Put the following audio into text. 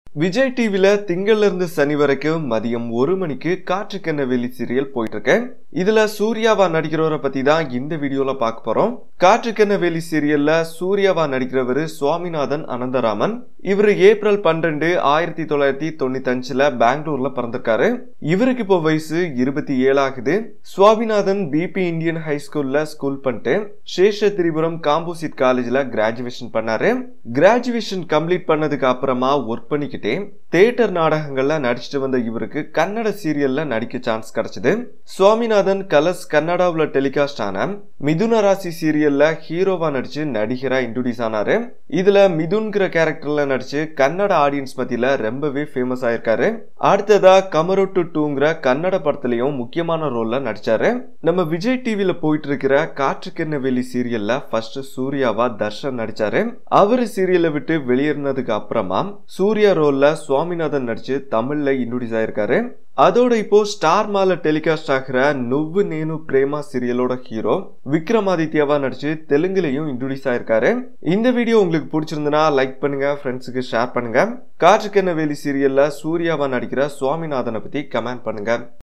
விஜய் டிவில திங்கள்ல இருந்து சனி வரைக்கும் மதியம் ஒரு மணிக்கு காற்றுக்கென்ன வெளி சீரியல் போயிட்டு இருக்கேன் இதுல சூர்யாவா நடிக்கிறவரை பத்தி தான் இந்த வீடியோல பார்க்க போறோம் காற்றுக்கென்ன வெளி சீரியல்ல சூர்யாவா நடிக்கிறவரு சுவாமிநாதன் அனந்தராமன் இவரு ஏப்ரல் பன்னிரெண்டு ஆயிரத்தி தொள்ளாயிரத்தி தொண்ணூத்தி அஞ்சுல பெங்களூர்ல பிறந்திருக்காரு இவருக்கு இப்போ வயசு இருபத்தி ஏழு ஆகுது சுவாமிநாதன் பிபி இந்தியன் ஹை ஸ்கூல்ல ஸ்கூல் பண்ணிட்டு சேஷ திரிபுரம் காம்போசிட் காலேஜ்ல கிராஜுவேஷன் பண்ணாரு கிராஜுவேஷன் கம்ப்ளீட் பண்ணதுக்கு அப்புறமா ஒர்க் பண்ணிக்கிட்டே தியேட்டர் நாடகங்கள்ல நடிச்சிட்டு வந்த இவருக்கு கன்னட சீரியல்ல நடிக்க சான்ஸ் கிடைச்சது சுவாமிநாதன் கலர்ஸ் கன்னடாவுல டெலிகாஸ்ட் ஆன மிதுன ராசி சீரியல்ல ஹீரோவா நடிச்சு நடிகரா இன்ட்ரோடியூஸ் ஆனாரு இதுல மிதுன்கிற கேரக்டர்ல நடிச்சு கன்னட ஆடியன்ஸ் மத்தியில ரொம்பவே ஃபேமஸ் ஆயிருக்காரு அடுத்ததா கமரோட்டு டூங்கிற கன்னட படத்துலயும் முக்கியமான ரோல்ல நடிச்சாரு நம்ம விஜய் டிவில போயிட்டு இருக்கிற காற்றுக்கென்ன வெளி சீரியல்ல ஃபர்ஸ்ட் சூர்யாவா தர்ஷன் நடிச்சாரு அவரு சீரியலை விட்டு வெளியேறினதுக்கு அப்புறமா சூர்யா ரோல்ல சுவாமிநாதன் நடிச்சு தமிழ்ல இன்ட்ரோடியூஸ் ஆயிருக்காரு அதோட இப்போ ஸ்டார் மால டெலிகாஸ்ட் ஆகிற நுவ்வு நேனு பிரேமா சீரியலோட ஹீரோ விக்ரமாதித்யாவா நடிச்சு தெலுங்குலயும் இன்ட்ரோடியூஸ் ஆயிருக்காரு இந்த வீடியோ உங்களுக்கு பிடிச்சிருந்தனா லைக் பண்ணுங்க ஃப்ரெண்ட்ஸுக்கு ஷேர் பண்ணுங்க காற்றுக்கென்ன வேலி சீரியல்ல சூர்யாவா நடிக்கிற சுவாமிநாதனை பத்தி கமெண்ட் பண்ணுங்க